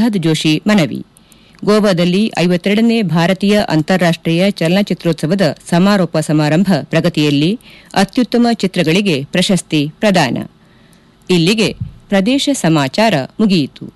ಪ್ರಹ್ಲಾದ್ ಜೋಶಿ ಮನವಿ ಗೋವಾದಲ್ಲಿ ಐವತ್ತೆರಡನೇ ಭಾರತೀಯ ಅಂತಾರಾಷ್ಟೀಯ ಚಲನಚಿತ್ರೋತ್ಸವದ ಸಮಾರೋಪ ಸಮಾರಂಭ ಪ್ರಗತಿಯಲ್ಲಿ ಅತ್ಯುತ್ತಮ ಚಿತ್ರಗಳಿಗೆ ಪ್ರಶಸ್ತಿ ಪ್ರದಾನ ಇಲ್ಲಿಗೆ ಪ್ರದೇಶ ಸಮಾಚಾರ ಮುಗಿಯಿತು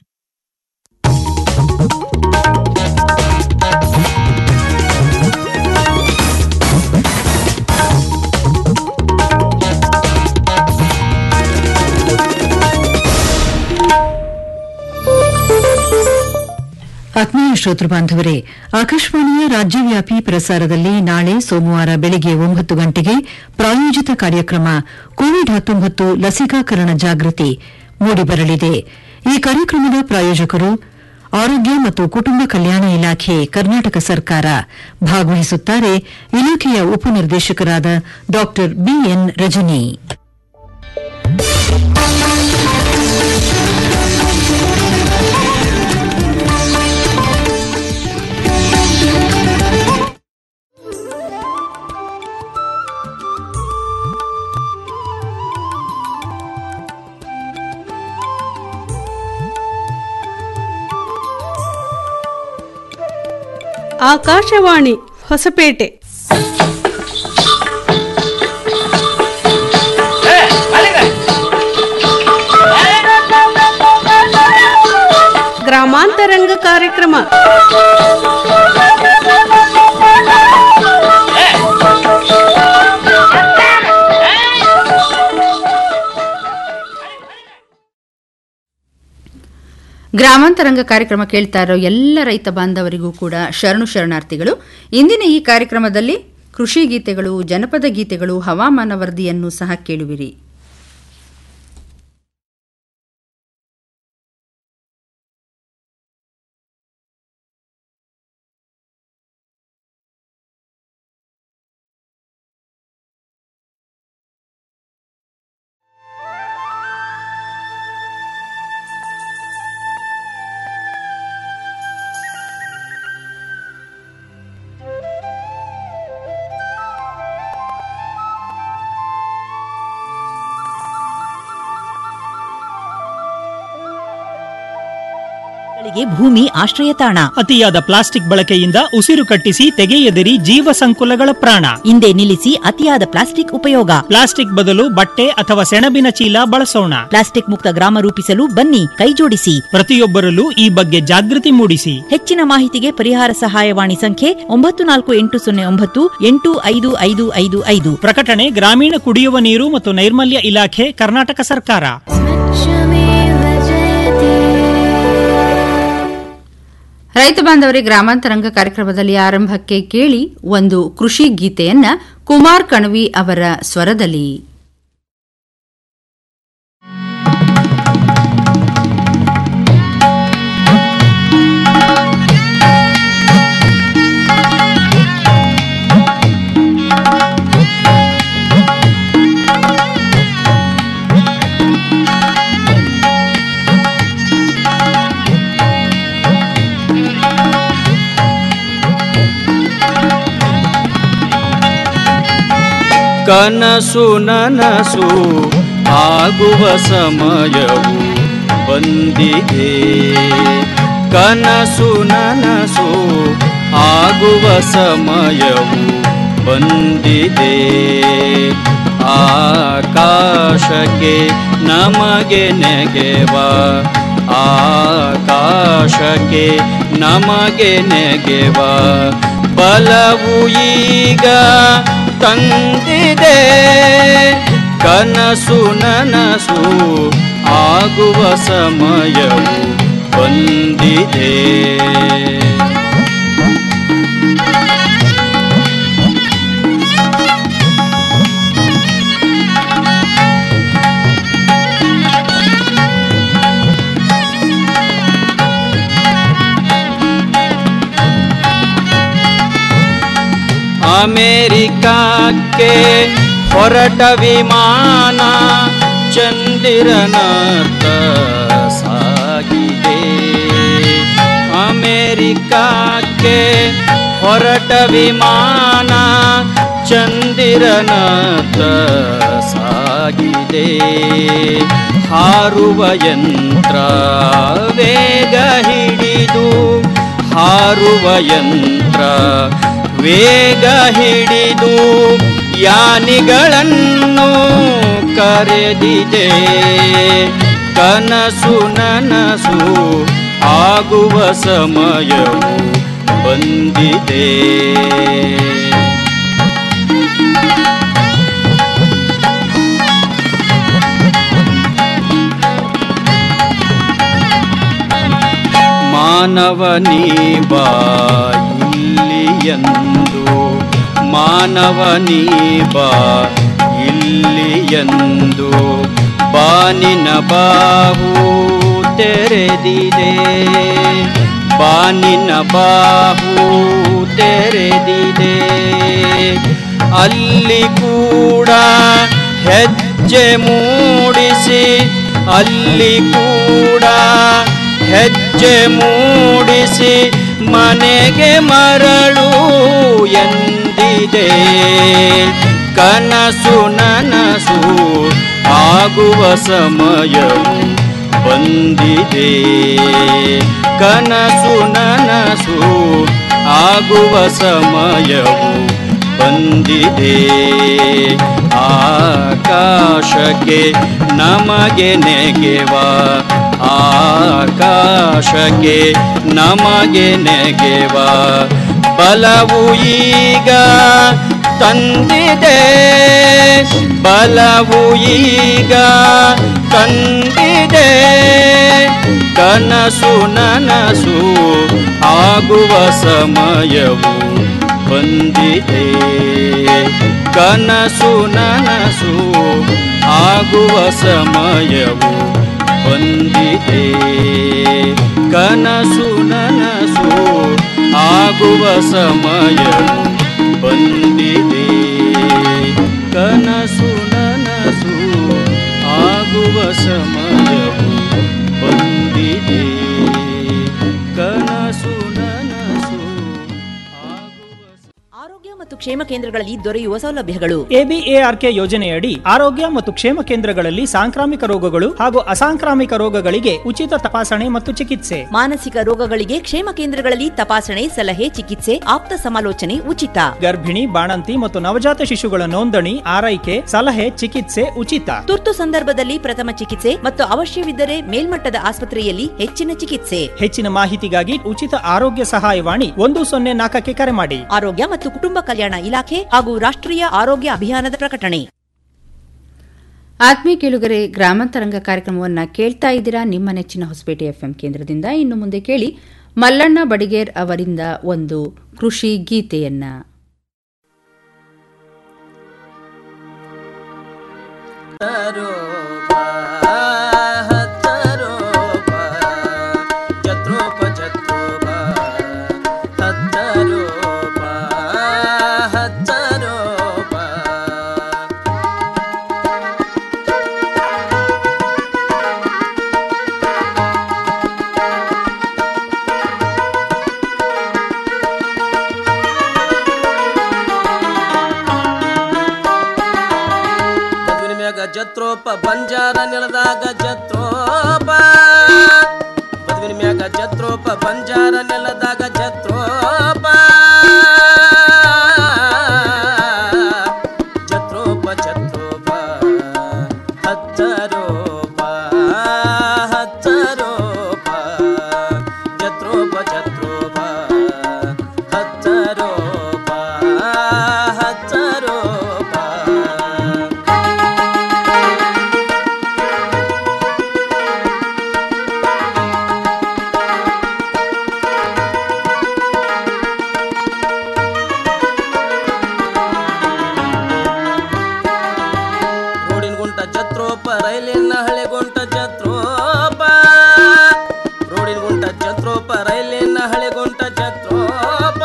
ಆತ್ಮೀಯ ಶ್ರೋತೃ ಬಾಂಧವರೇ ಆಕಾಶವಾಣಿಯ ರಾಜ್ಯವ್ಯಾಪಿ ಪ್ರಸಾರದಲ್ಲಿ ನಾಳೆ ಸೋಮವಾರ ಬೆಳಗ್ಗೆ ಒಂಬತ್ತು ಗಂಟೆಗೆ ಪ್ರಾಯೋಜಿತ ಕಾರ್ಯಕ್ರಮ ಕೋವಿಡ್ ಹತ್ತೊಂಬತ್ತು ಲಸಿಕಾಕರಣ ಜಾಗೃತಿ ಮೂಡಿಬರಲಿದೆ ಈ ಕಾರ್ಯಕ್ರಮದ ಪ್ರಾಯೋಜಕರು ಆರೋಗ್ಯ ಮತ್ತು ಕುಟುಂಬ ಕಲ್ಯಾಣ ಇಲಾಖೆ ಕರ್ನಾಟಕ ಸರ್ಕಾರ ಭಾಗವಹಿಸುತ್ತಾರೆ ಇಲಾಖೆಯ ಉಪನಿರ್ದೇಶಕರಾದ ಡಾ ಬಿಎನ್ ರಜನಿ ಆಕಾಶವಾಣಿ ಹೊಸಪೇಟೆ ಗ್ರಾಮಾಂತರಂಗ ಕಾರ್ಯಕ್ರಮ ಗ್ರಾಮಾಂತರಂಗ ಕಾರ್ಯಕ್ರಮ ಕೇಳ್ತಾ ಇರೋ ಎಲ್ಲ ರೈತ ಬಾಂಧವರಿಗೂ ಕೂಡ ಶರಣು ಶರಣಾರ್ಥಿಗಳು ಇಂದಿನ ಈ ಕಾರ್ಯಕ್ರಮದಲ್ಲಿ ಕೃಷಿ ಗೀತೆಗಳು ಜನಪದ ಗೀತೆಗಳು ಹವಾಮಾನ ವರದಿಯನ್ನು ಸಹ ಕೇಳುವಿರಿ ಗಳಿಗೆ ಭೂಮಿ ಆಶ್ರಯ ತಾಣ ಅತಿಯಾದ ಪ್ಲಾಸ್ಟಿಕ್ ಬಳಕೆಯಿಂದ ಉಸಿರು ಕಟ್ಟಿಸಿ ತೆಗೆಯದಿರಿ ಜೀವ ಸಂಕುಲಗಳ ಪ್ರಾಣ ಹಿಂದೆ ನಿಲ್ಲಿಸಿ ಅತಿಯಾದ ಪ್ಲಾಸ್ಟಿಕ್ ಉಪಯೋಗ ಪ್ಲಾಸ್ಟಿಕ್ ಬದಲು ಬಟ್ಟೆ ಅಥವಾ ಸೆಣಬಿನ ಚೀಲ ಬಳಸೋಣ ಪ್ಲಾಸ್ಟಿಕ್ ಮುಕ್ತ ಗ್ರಾಮ ರೂಪಿಸಲು ಬನ್ನಿ ಕೈಜೋಡಿಸಿ ಪ್ರತಿಯೊಬ್ಬರಲ್ಲೂ ಈ ಬಗ್ಗೆ ಜಾಗೃತಿ ಮೂಡಿಸಿ ಹೆಚ್ಚಿನ ಮಾಹಿತಿಗೆ ಪರಿಹಾರ ಸಹಾಯವಾಣಿ ಸಂಖ್ಯೆ ಒಂಬತ್ತು ನಾಲ್ಕು ಎಂಟು ಸೊನ್ನೆ ಒಂಬತ್ತು ಎಂಟು ಐದು ಐದು ಐದು ಐದು ಪ್ರಕಟಣೆ ಗ್ರಾಮೀಣ ಕುಡಿಯುವ ನೀರು ಮತ್ತು ನೈರ್ಮಲ್ಯ ಇಲಾಖೆ ಕರ್ನಾಟಕ ಸರ್ಕಾರ ರೈತ ಬಾಂಧವರೇ ಗ್ರಾಮಾಂತರಂಗ ಕಾರ್ಯಕ್ರಮದಲ್ಲಿ ಆರಂಭಕ್ಕೆ ಕೇಳಿ ಒಂದು ಕೃಷಿ ಗೀತೆಯನ್ನ ಕುಮಾರ್ ಕಣವಿ ಅವರ ಸ್ವರದಲ್ಲಿ ಕನಸು ನನಸು ಆಗುವ ಸಮಯವು ಬಂದಿದೆ ಕನಸು ನನಸು ಆಗುವ ಸಮಯವು ಬಂದಿದೆ ಆಕಾಶಕ್ಕೆ ನಮಗೆ ನೆಗೆವ ಆಕಾಶಕ್ಕೆ ನಮಗೆ ನೆಗೆವ ಬಲವು ಈಗ ತಂದಿದೆ ಕನಸು ನನಸು ಆಗುವ ಸಮಯವು ಬಂದಿದೆ ಅಮೇರಿಕಕ್ಕೆ ಹೊರಟ ವಿಮಾನ ಚಂದಿರನತ್ತ ಸಾಗಿದೆ ಅಮೇರಿಕಕ್ಕೆ ಹೊರಟ ವಿಮಾನ ಚಂದಿರನತ್ತ ಸಾಗಿದೆ ಹಾರುವ ಯಂತ್ರ ವೇಗ ಹಿಡಿದು ಹಾರುವ ಯಂತ್ರ ವೇಗ ಹಿಡಿದು ಯಾನಿಗಳನ್ನು ಕರೆದಿದೆ ಕನಸು ನನಸು ಆಗುವ ಸಮಯವು ಬಂದಿದೆ ಮಾನವನೀ ಬಾ ಇಲ್ಲಿಯಂದು ಮಾನವನೀ ಬಾ ಇಲ್ಲಿಯಂದು ಬಾನಿನ ಬಾವು ತೆರೆದಿದೆ ಬಾನಿನ ಬಾವು ತೆರೆದಿದೆ ಅಲ್ಲಿ ಕೂಡ ಹೆಜ್ಜೆ ಮೂಡಿಸಿ ಅಲ್ಲಿ ಕೂಡ ಹೆಜ್ಜೆ ಮೂಡಿಸಿ ಮನೆಗೆ ಮರಳು ಎಂದಿದೆ ಕನಸು ನನಸು ಆಗುವ ಸಮಯವು ಬಂದಿದೆ ಕನಸು ನನಸು ಆಗುವ ಸಮಯವು ಬಂದಿದೆ ಆಕಾಶಕ್ಕೆ ನಮಗೆ ನೆಗೆವ ಆಕಾಶಕ್ಕೆ ನಮಗೆ ನೆಗೆವ ಬಲವು ಈಗ ತಂದಿದೆ ಬಲವು ಈಗ ತಂದಿದೆ ಕನಸು ನನಸು ಆಗುವ ಸಮಯವು ಬಂದಿದೆ ಕನಸು ನನಸು ಆಗುವ ಸಮಯವು ಬಂದಿದೆ ಕನಸು ನನಸು ಆಗುವ ಸಮಯವು ಬಂದಿದೆ ಕನಸು ನನಸು ಆಗುವ ಸಮಯವು ಬಂದಿದೆ ಕನಸು ನನಸು ಆಗುವ ಆರೋಗ್ಯ ಮತ್ತು ಕ್ಷೇಮ ಕೇಂದ್ರಗಳಲ್ಲಿ ದೊರೆಯುವ ಸೌಲಭ್ಯಗಳು ಎಬಿಎಆರ್ಕೆ ಯೋಜನೆಯಡಿ ಆರೋಗ್ಯ ಮತ್ತು ಕ್ಷೇಮ ಕೇಂದ್ರಗಳಲ್ಲಿ ಸಾಂಕ್ರಾಮಿಕ ರೋಗಗಳು ಹಾಗೂ ಅಸಾಂಕ್ರಾಮಿಕ ರೋಗಗಳಿಗೆ ಉಚಿತ ತಪಾಸಣೆ ಮತ್ತು ಚಿಕಿತ್ಸೆ ಮಾನಸಿಕ ರೋಗಗಳಿಗೆ ಕ್ಷೇಮ ಕೇಂದ್ರಗಳಲ್ಲಿ ತಪಾಸಣೆ ಸಲಹೆ ಚಿಕಿತ್ಸೆ ಆಪ್ತ ಸಮಾಲೋಚನೆ ಉಚಿತ ಗರ್ಭಿಣಿ ಬಾಣಂತಿ ಮತ್ತು ನವಜಾತ ಶಿಶುಗಳ ನೋಂದಣಿ ಆರೈಕೆ ಸಲಹೆ ಚಿಕಿತ್ಸೆ ಉಚಿತ ತುರ್ತು ಸಂದರ್ಭದಲ್ಲಿ ಪ್ರಥಮ ಚಿಕಿತ್ಸೆ ಮತ್ತು ಅವಶ್ಯವಿದ್ದರೆ ಮೇಲ್ಮಟ್ಟದ ಆಸ್ಪತ್ರೆಯಲ್ಲಿ ಹೆಚ್ಚಿನ ಚಿಕಿತ್ಸೆ ಹೆಚ್ಚಿನ ಮಾಹಿತಿಗಾಗಿ ಉಚಿತ ಆರೋಗ್ಯ ಸಹಾಯವಾಣಿ ಒಂದು ಸೊನ್ನೆ ನಾಲ್ಕಕ್ಕೆ ಕರೆ ಮಾಡಿ ಆರೋಗ್ಯ ಮತ್ತು ಕುಟುಂಬ ಕಲ್ಯಾಣ ಇಲಾಖೆ ಹಾಗೂ ರಾಷ್ಟ್ರೀಯ ಆರೋಗ್ಯ ಅಭಿಯಾನದ ಪ್ರಕಟಣೆ ಆತ್ಮೀಯ ಕೇಳುಗರೆ ಗ್ರಾಮಾಂತರಂಗ ಕಾರ್ಯಕ್ರಮವನ್ನ ಕೇಳ್ತಾ ಇದ್ದೀರಾ ನಿಮ್ಮ ನೆಚ್ಚಿನ ಹೊಸಪೇಟೆ ಎಫ್ಎಂ ಕೇಂದ್ರದಿಂದ ಇನ್ನು ಮುಂದೆ ಕೇಳಿ ಮಲ್ಲಣ್ಣ ಬಡಿಗೇರ್ ಅವರಿಂದ ಒಂದು ಕೃಷಿ ಗೀತೆಯನ್ನ ಹತ್ತರೋ ಬಾ, ಹತ್ತರೋ ಬಾ, ಜತ್ರೋಪ ಜತ್ರೋಪ, ಹತ್ತರೋ ಬಾ, ಹತ್ತರೋ ಬಾ. ಮದುವಿನ ಮ್ಯಾಗ ಜತ್ರೋಪ ಬಂಜಾರ ನೆಲದಾಗ ಜತ್ರೋಪ ಮದುವಿನ ಮ್ಯಾಗ ಜತ್ರೋಪ ಬಂಜಾರ ನೆಲದಾಗ ಜತ್ರೋಪ ಜತ್ರೋಪ ಜತ್ರೋಪ ಹತ್ತರೋಪ ಹತ್ತರೋಪ ಜತ್ರೋಪ ಜತ್ರೋಪ ಹತ್ತರೋಪ ಹತ್ತರೋಪ ರೋಡಿನ ಗುಂಟ ಜತ್ರೋಪ ರೈಲಿನ ಹಳೆ ಗುಂಟ ಜತ್ರೋಪ ರೋಡಿನ ಗುಂಟ ಜತ್ರೋಪ ರೈಲಿನ ಹಳೆ ಗುಂಟ ಜತ್ರೋಪ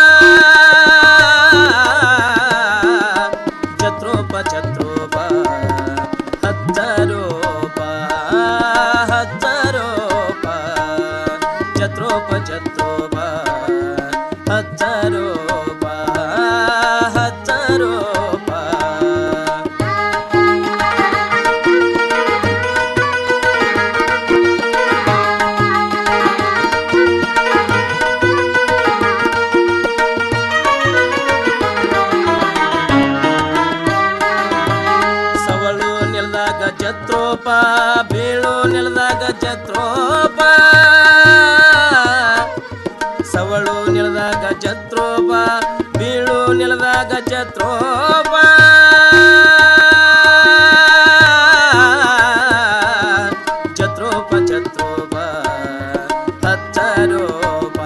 ಜತ್ರೋಪ ಜತ್ರೋಪ ಹತ್ತರೋಪ ಹತ್ತರೋಪ ಜತ್ರೋಪ ಜತ್ರೋಪ ಹತ್ತರೋಪ ಹತ್ತರೋಪ ಜತ್ರೋಪ ಬೀಳು ನೆಲದಾಗ ಜತ್ರೋಪ ಸವಳು ನೆಲದಾಗ ಜತ್ರೋಪ ಬೀಳು ನೆಲದಾಗ ಜತ್ರೋಪ ಜತ್ರೋಪ ಜತ್ರೋಪ ಹಚ್ಚರೋಪ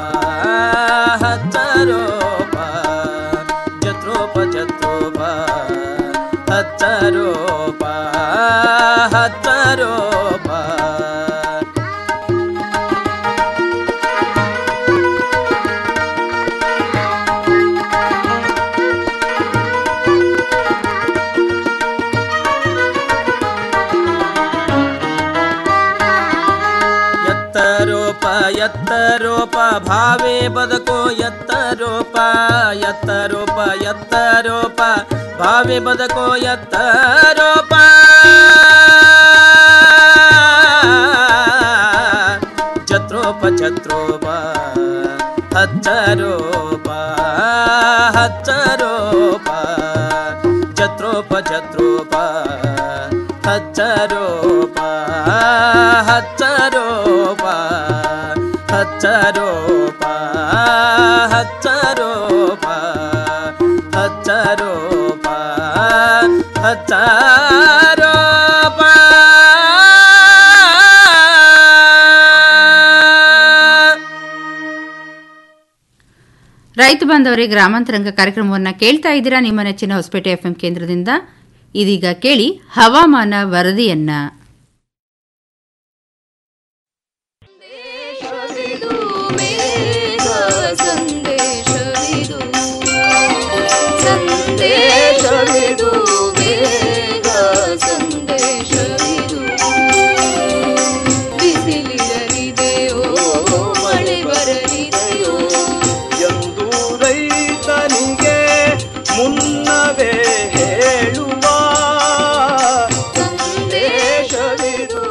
ಹಚ್ಚರೋಪ ಜತ್ರೋಪ ಜತ್ರೋಪ ಹಚ್ಚರೋಪ ಹಚ್ಚರೋಪ ಎತ್ತರೋಪ ಎತ್ತರೋಪ ಭಾವೇ ಬದುಕೋ ಎತ್ತರೋಪ ಎತ್ತರೋಪ ಎತ್ತರೋಪ ಭಾವೇ ಬದುಕೋ ಎತ್ತರೋಪ ಛತ್ರೋಪ ಛತ್ರೋಪ ಹಚ್ಚರೋಪ ಹಚ್ಚರೋಪ ಛತ್ರೋಪ ಛತ್ರೋಪ ಹಚ್ಚರೋಪ ಹಚ್ಚರೋಪ ಹಚ್ಚರೋಪ ಹಚ್ಚರೋಪ ಹಚ್ಚರೋಪ ಹಚ್ಚರೋಪ ರೈತ ಬಾಂಧವರೇ ಗ್ರಾಮಾಂತರಂಗ ಕಾರ್ಯಕ್ರಮವನ್ನು ಕೇಳ್ತಾ ಇದ್ದೀರಾ ನಿಮ್ಮ ನೆಚ್ಚಿನ ಹೊಸಪೇಟೆ ಎಫ್ಎಂ ಕೇಂದ್ರದಿಂದ ಇದೀಗ ಕೇಳಿ ಹವಾಮಾನ ವರದಿಯನ್ನ ಎಂದು ರೈತನಿಗೆ ಮುನ್ನವೇ ಹೇಳುವ ಸಂದೇಶವಿದು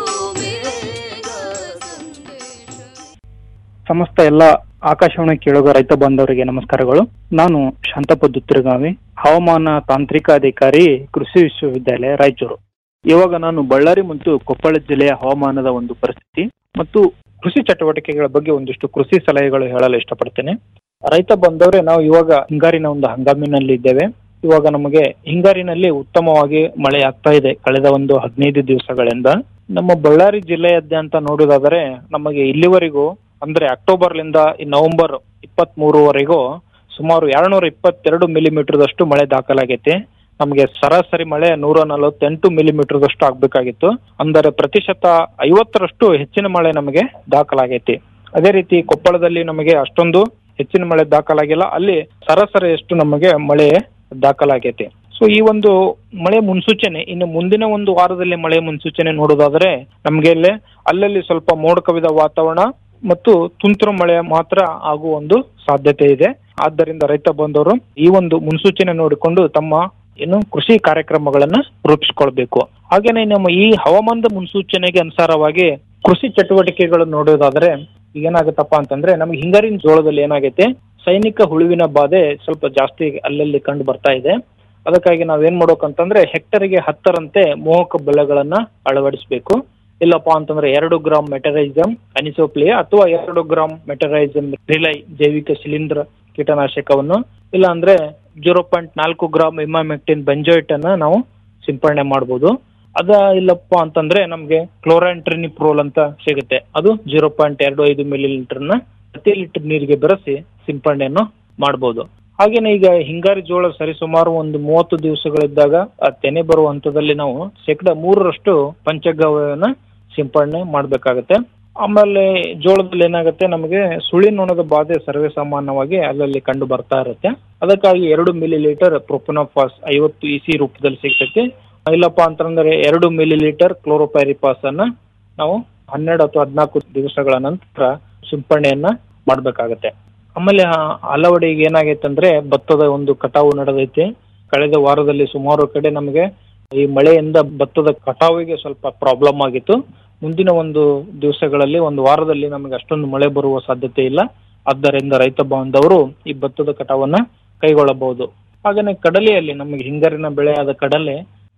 ಸಮಸ್ತ ಎಲ್ಲ ಆಕಾಶವಾಣಿ ಕೇಳುಗ ರೈತ ಬಾಂಧವರಿಗೆ ನಮಸ್ಕಾರಗಳು ನಾನು ಶಾಂತಪ್ಪ ದುತ್ತಿರಗಾವಿ ಹವಾಮಾನ ತಾಂತ್ರಿಕ ಅಧಿಕಾರಿ ಕೃಷಿ ವಿಶ್ವವಿದ್ಯಾಲಯ ರಾಯಚೂರು ಇವಾಗ ನಾನು ಬಳ್ಳಾರಿ ಮತ್ತು ಕೊಪ್ಪಳ ಜಿಲ್ಲೆಯ ಹವಾಮಾನದ ಒಂದು ಪರಿಸ್ಥಿತಿ ಮತ್ತು ಕೃಷಿ ಚಟುವಟಿಕೆಗಳ ಬಗ್ಗೆ ಒಂದಿಷ್ಟು ಕೃಷಿ ಸಲಹೆಗಳು ಹೇಳಲು ಇಷ್ಟಪಡ್ತೇನೆ ರೈತ ಬಂದವರೇ ನಾವು ಇವಾಗ ಹಿಂಗಾರಿನ ಒಂದು ಹಂಗಾಮಿನಲ್ಲಿ ಇದ್ದೇವೆ ಇವಾಗ ನಮಗೆ ಹಿಂಗಾರಿನಲ್ಲಿ ಉತ್ತಮವಾಗಿ ಮಳೆ ಆಗ್ತಾ ಇದೆ ಕಳೆದ ಒಂದು ಹದಿನೈದು ದಿವಸಗಳಿಂದ ನಮ್ಮ ಬಳ್ಳಾರಿ ಜಿಲ್ಲೆಯಾದ್ಯಂತ ನೋಡುವುದಾದರೆ ನಮಗೆ ಇಲ್ಲಿವರೆಗೂ ಅಂದ್ರೆ ಅಕ್ಟೋಬರ್ಲಿಂದ ಈ ನವೆಂಬರ್ ಇಪ್ಪತ್ತ್ ಮೂರುವರೆಗೂ ಸುಮಾರು ಎರಡ್ನೂರ ಇಪ್ಪತ್ತೆರಡು ಮಿಲಿಮೀಟರ್ದಷ್ಟು ಮಳೆ ದಾಖಲಾಗೈತಿ ನಮಗೆ ಸರಾಸರಿ ಮಳೆ ನೂರ ನಲವತ್ತೆಂಟು ಮಿಲಿಮೀಟರ್ದಷ್ಟು ಆಗ್ಬೇಕಾಗಿತ್ತು ಅಂದರೆ ಪ್ರತಿಶತ ಐವತ್ತರಷ್ಟು ಹೆಚ್ಚಿನ ಮಳೆ ನಮಗೆ ದಾಖಲಾಗೈತಿ ಅದೇ ರೀತಿ ಕೊಪ್ಪಳದಲ್ಲಿ ನಮಗೆ ಅಷ್ಟೊಂದು ಹೆಚ್ಚಿನ ಮಳೆ ದಾಖಲಾಗಿಲ್ಲ ಅಲ್ಲಿ ಸರಾಸರಿಯಷ್ಟು ನಮಗೆ ಮಳೆ ದಾಖಲಾಗೈತಿ ಸೊ ಈ ಒಂದು ಮಳೆ ಮುನ್ಸೂಚನೆ ಇನ್ನು ಮುಂದಿನ ಒಂದು ವಾರದಲ್ಲಿ ಮಳೆ ಮುನ್ಸೂಚನೆ ನೋಡೋದಾದ್ರೆ ನಮಗೆ ಇಲ್ಲಿ ಅಲ್ಲಲ್ಲಿ ಸ್ವಲ್ಪ ಮೋಡ ಕವಿದ ವಾತಾವರಣ ಮತ್ತು ತುಂತುರು ಮಳೆ ಮಾತ್ರ ಆಗುವ ಒಂದು ಸಾಧ್ಯತೆ ಇದೆ ಆದ್ದರಿಂದ ರೈತ ಬಂದವರು ಈ ಒಂದು ಮುನ್ಸೂಚನೆ ನೋಡಿಕೊಂಡು ತಮ್ಮ ಏನು ಕೃಷಿ ಕಾರ್ಯಕ್ರಮಗಳನ್ನ ರೂಪಿಸ್ಕೊಳ್ಬೇಕು ಹಾಗೇನೆ ನಮ್ಮ ಈ ಹವಾಮಾನದ ಮುನ್ಸೂಚನೆಗೆ ಅನುಸಾರವಾಗಿ ಕೃಷಿ ಚಟುವಟಿಕೆಗಳು ನೋಡೋದಾದ್ರೆ ಈಗ ಏನಾಗುತ್ತಪ್ಪ ಅಂತಂದ್ರೆ ನಮ್ಗೆ ಹಿಂಗಾರಿನ ಜೋಳದಲ್ಲಿ ಏನಾಗೈತೆ ಸೈನಿಕ ಹುಳುವಿನ ಬಾಧೆ ಸ್ವಲ್ಪ ಜಾಸ್ತಿ ಅಲ್ಲಲ್ಲಿ ಕಂಡು ಬರ್ತಾ ಇದೆ ಅದಕ್ಕಾಗಿ ನಾವೇನ್ ಮಾಡ್ಬೇಕಂತಂದ್ರೆ ಹೆಕ್ಟರ್ಗೆ ಹತ್ತರಂತೆ ಮೋಹಕ ಬೆಳೆಗಳನ್ನ ಅಳವಡಿಸಬೇಕು ಇಲ್ಲಪ್ಪ ಅಂತಂದ್ರೆ ಎರಡು ಗ್ರಾಮ್ ಮೆಟರೈಸಮ್ ಅನಿಸೋಪ್ಲಿಯ ಅಥವಾ ಎರಡು ಗ್ರಾಮ್ ಮೆಟರೈಸಮ್ ರಿಲೈ ಜೈವಿಕ ಶಿಲೀಂಧ್ರ ಕೀಟನಾಶಕವನ್ನು ಇಲ್ಲ ಅಂದ್ರೆ ಜೀರೋ ಪಾಯಿಂಟ್ ನಾಲ್ಕು ಗ್ರಾಮ್ ಇಮಾಮೆಕ್ಟಿನ್ ಬೆಂಜೋಯಿಟ್ ಅನ್ನ ನಾವು ಸಿಂಪಡಣೆ ಮಾಡ್ಬೋದು ಅದ ಇಲ್ಲಪ್ಪ ಅಂತಂದ್ರೆ ನಮ್ಗೆ ಕ್ಲೋರಾಂಟ್ರಿನಿಪ್ರೋಲ್ ಅಂತ ಸಿಗುತ್ತೆ ಅದು ಜೀರೋ ಪಾಯಿಂಟ್ ಎರಡು ಐದು ಮಿಲಿ ನ ಪ್ರತಿ ಲೀಟರ್ ನೀರಿಗೆ ಬೆರೆಸಿ ಸಿಂಪಡಣೆಯನ್ನು ಮಾಡ್ಬೋದು ಹಾಗೇನೆ ಈಗ ಹಿಂಗಾರಿ ಜೋಳ ಸರಿಸುಮಾರು ಒಂದು ಮೂವತ್ತು ದಿವಸಗಳಿದ್ದಾಗ ಆ ತೆನೆ ಬರುವ ಹಂತದಲ್ಲಿ ನಾವು ಶೇಕಡ ಮೂರರಷ್ಟು ಪಂಚಗವ್ಯವನ್ನ ಸಿಂಪಡಣೆ ಮಾಡ್ಬೇಕಾಗತ್ತೆ ಆಮೇಲೆ ಜೋಳದಲ್ಲಿ ಏನಾಗುತ್ತೆ ನಮಗೆ ಸುಳಿ ನೊಣದ ಬಾಧೆ ಸರ್ವೇ ಸಾಮಾನ್ಯವಾಗಿ ಅಲ್ಲಲ್ಲಿ ಕಂಡು ಬರ್ತಾ ಇರುತ್ತೆ ಅದಕ್ಕಾಗಿ ಎರಡು ಮಿಲಿ ಲೀಟರ್ ಪ್ರೊಪನೋಫಾಸ್ ಐವತ್ತು ಇಸಿ ರೂಪದಲ್ಲಿ ಸಿಗ್ತೈತಿ ಇಲ್ಲಪ್ಪ ಅಂತಂದ್ರೆ ಎರಡು ಮಿಲಿ ಲೀಟರ್ ಕ್ಲೋರೋಪೈರಿಪಾಸ್ ಅನ್ನ ನಾವು ಹನ್ನೆರಡು ಅಥವಾ ಹದಿನಾಲ್ಕು ದಿವಸಗಳ ನಂತರ ಸಿಂಪಡಣೆಯನ್ನ ಮಾಡ್ಬೇಕಾಗತ್ತೆ ಆಮೇಲೆ ಆ ಅಲವಡಿಗೆ ಏನಾಗೈತೆ ಅಂದ್ರೆ ಭತ್ತದ ಒಂದು ಕಟಾವು ನಡೆದೈತಿ ಕಳೆದ ವಾರದಲ್ಲಿ ಸುಮಾರು ಕಡೆ ನಮಗೆ ಈ ಮಳೆಯಿಂದ ಭತ್ತದ ಕಟಾವಿಗೆ ಸ್ವಲ್ಪ ಪ್ರಾಬ್ಲಮ್ ಆಗಿತ್ತು ಮುಂದಿನ ಒಂದು ದಿವಸಗಳಲ್ಲಿ ಒಂದು ವಾರದಲ್ಲಿ ನಮಗೆ ಅಷ್ಟೊಂದು ಮಳೆ ಬರುವ ಸಾಧ್ಯತೆ ಇಲ್ಲ ಆದ್ದರಿಂದ ರೈತ ಬಾಂಧವರು ಈ ಭತ್ತದ ಕಟಾವನ್ನ ಕೈಗೊಳ್ಳಬಹುದು ಹಾಗೇನೆ ಕಡಲೆಯಲ್ಲಿ ನಮಗೆ ಹಿಂಗಾರಿನ ಬೆಳೆಯಾದ ಕಡಲೆ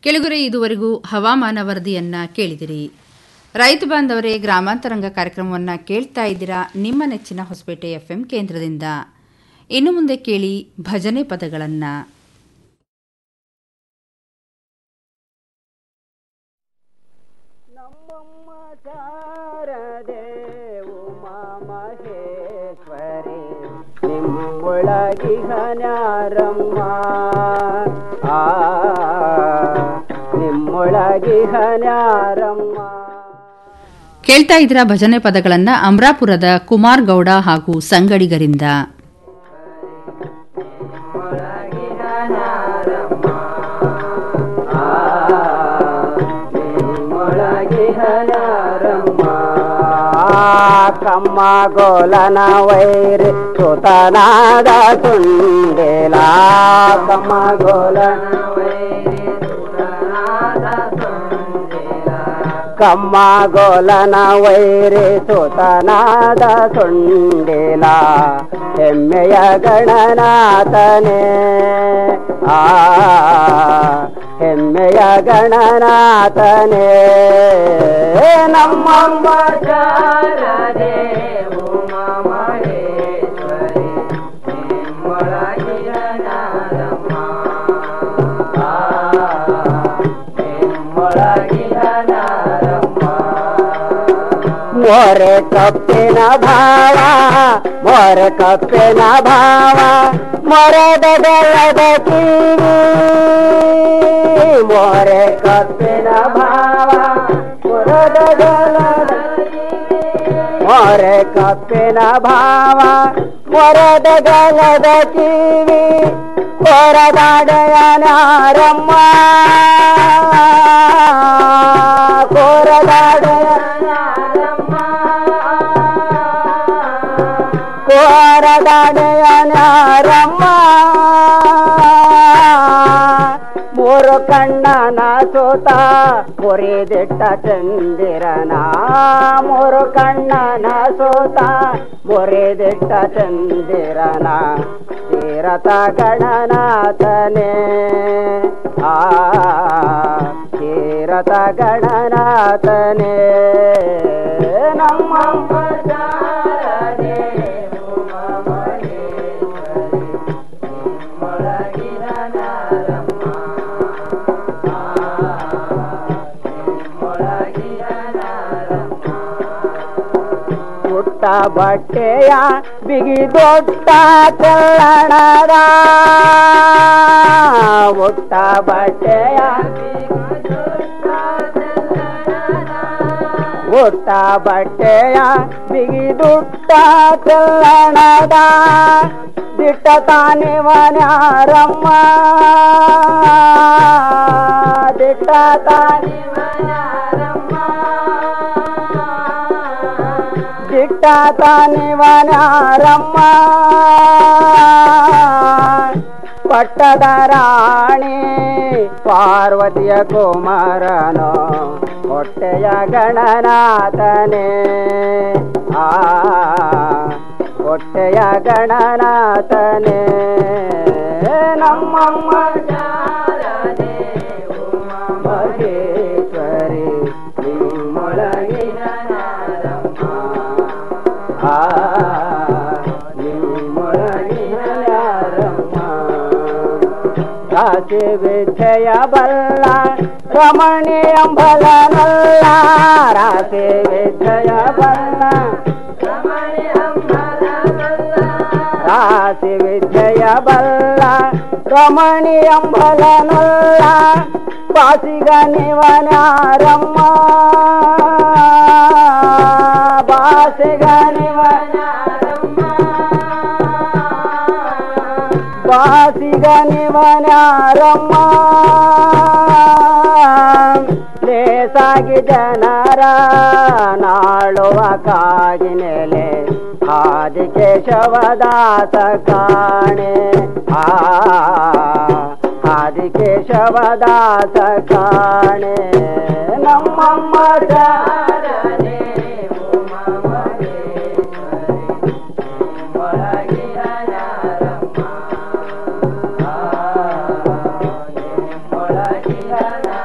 ಕೆಳಗುರೆ ಇದುವರೆಗೂ ಹವಾಮಾನ ವರದಿಯನ್ನ ಕೇಳಿದಿರಿ ರೈತ ಬಾಂಧವರೇ ಗ್ರಾಮಾಂತರಂಗ ಕಾರ್ಯಕ್ರಮವನ್ನು ಕೇಳ್ತಾ ಇದ್ದೀರಾ ನಿಮ್ಮ ನೆಚ್ಚಿನ ಹೊಸಪೇಟೆ ಎಫ್ಎಂ ಕೇಂದ್ರದಿಂದ ಇನ್ನು ಮುಂದೆ ಕೇಳಿ ಭಜನೆ ಪದಗಳನ್ನು ನಿಮ್ಮೊಳಗಿಹನ್ಯಾರಮ್ಮ ಆ ನಿಮ್ಮೊಳಗಿಹನ್ಯಾರಮ್ಮ ಕೇಳ್ತಾ ಇದ್ದೀರಾ ಭಜನೆ ಪದಗಳನ್ನು ಅಮರಾಪುರದ ಕುಮಾರ್ ಗೌಡ ಹಾಗೂ ಸಂಗಡಿಗರಿಂದ ನಿಮ್ಮೊಳಗಿಹನ್ಯಾರಮ್ಮ ಕಮ್ಮ ಗೋಲನ ವೈರಿ ಸುತನಾದ ಸುಂಡೆಲ ಕಮ್ಮ ಗೋಲನ ವೈರಿ ಕಮ್ಮ ಗೋಲನ ವೈರಿ ಸುತನಾದ ಸುಂಡಿಲ ಹೆಮ್ಮೆಯ ಗಣನಾಥನೇ ಆ ಹೆಮ್ಮೆಯ ಗಣನಾಥನೇ ನಮ್ಮಮ್ಮ ಶಾರದೆ ಉಮಾ ಮಹೇಶ್ವರಿ ನಿಮ್ಮೊಳಗಿಯ ನಾರಮ್ಮ ಆ ನಿಮ್ಮೊಳಗಿಯ ನಾರಮ್ಮ ಮೋರೆ ಕಪ್ಪಿನ ಭಾವ ಮೋರೆ ಕಪ್ಪಿನ ಭಾವ ಮೊರದ ಬೆಲ್ಲದ ಕಿವಿ ಮೋರೆ ಕಪ್ಪಿನ ಭಾವ ಮೊರದ ಬೆಲ್ಲದ ಮೊರೆ ಕಪ್ಪಿನ ಭಾವ ಮೊರದ ಗಲದ ಕಿವಿ ಕೊರದಾಡೆಯ ನಾರಮ್ಮ ಕೋರದಾಡೆಯ ಕೋರದಾಡೆಯ ನಾರಮ್ಮ ಮೂರು ಕಣ್ಣನ ಸೋತ ಮುರಿದಿಟ್ಟ ಚಂದಿರನ ಮೂರು ಕಣ್ಣನ ಸೋತ ಮುರಿದಿಟ್ಟ ಚಂದಿರನ ತೀರತ ಗಣನಾಥನೇ ಆ ತೀರತ ಗಣನಾಥನೇ ನಮ್ಮ ಶಾರದೆ ಉಮಾ ಮಹೇಶ್ವರಿ ನಿಮ್ಮೊಳಗಿನ ನಾರಮ್ಮ ಪುಟ್ಟ ಬಟ್ಟೆಯ ಬಿಗಿದೊಟ್ಟ ಚಲ್ಲಣದ ಪುಟ್ಟ ಬಟ್ಟೆಯ ಪುಟ್ಟ ಬಟ್ಟೆಯ ಬಿಗಿದುಟ್ಟ ಚಲ್ಲಣದ ದಿಟ್ಟ ತಾನಿವನ್ಯಾರಮ್ಮ ದಿಟ್ಟ ತಾನಿವನ್ಯಾರಮ್ಮ ದಿಟ್ಟ ತಾನಿವನ್ಯಾರಮ್ಮ ಪಟ್ಟದ ರಾಣಿ ಪಾರ್ವತಿಯ ಕುಮಾರನೋ ಹೊಟ್ಟೆಯ ಗಣನಾಥನೇ ಆ ಹೊಟ್ಟೆಯ ಗಣನಾಥನೇ ನಮ್ಮಮ್ಮ ಶಾರದೆ ಉಮಾ ಮಹೇಶ್ವರಿ ನಿಮ್ಮೊಳಗಿನ ನಾರಮ್ಮ ಆ ನಿಮ್ಮೊಳಗಿನ ನಾರಮ್ಮ ರಾಶಿ ವಿದ್ಯೆಯ ಬಲ್ಲ ರಮಣಿ ಅಂಬಲನಲ್ಲ ರಾಶಿ ವಿದ್ಯೆಯ ಬಲ್ಲ ರಾಶಿ ವಿದ್ಯೆಯ ಬಲ್ಲ ರಮಣಿ ಅಂಬಲನಲ್ಲ ಬಾಸಿಗ ನಿವನಾರಮ್ಮ ಬಾಸಿಗ ನಿವನಾರಮ್ಮ ಬಾಸಿಗ ನಿವನಾರಮ್ಮ ಲೇಸಾಗಿ ಜನರ ನಾಳುವ ಕಾಗಿನೆಲೆ ಆದಿಕೇಶವದಾಸ ಕಾಣೆ ಆ ಆದಿಕೇಶವದಾಸ ಕಾಣೆ ನಮ್ಮಮ್ಮ ಶಾರದೆ ಉಮಾ ಮಹೇಶ್ವರಿ ನಿಮ್ಮೊಳಗಿನ ನಾರಮ್ಮ ಆ ನಿಮ್ಮೊಳಗಿನ ನಾರಮ್ಮ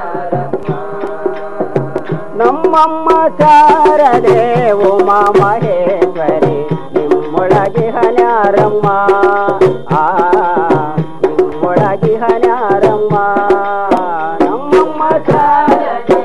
ನಮ್ಮಮ್ಮ ಶಾರದೆ ಉಮಾ ಮಹೇಶ್ವರಿ ನಿಮ್ಮೊಳಗೆ ಹನ್ಯಾರಮ್ಮ ಆ ನಿಮ್ಮೊಳಗೆ ಹನ್ಯಾರಮ್ಮ ನಮ್ಮಮ್ಮ ಶಾರದೆ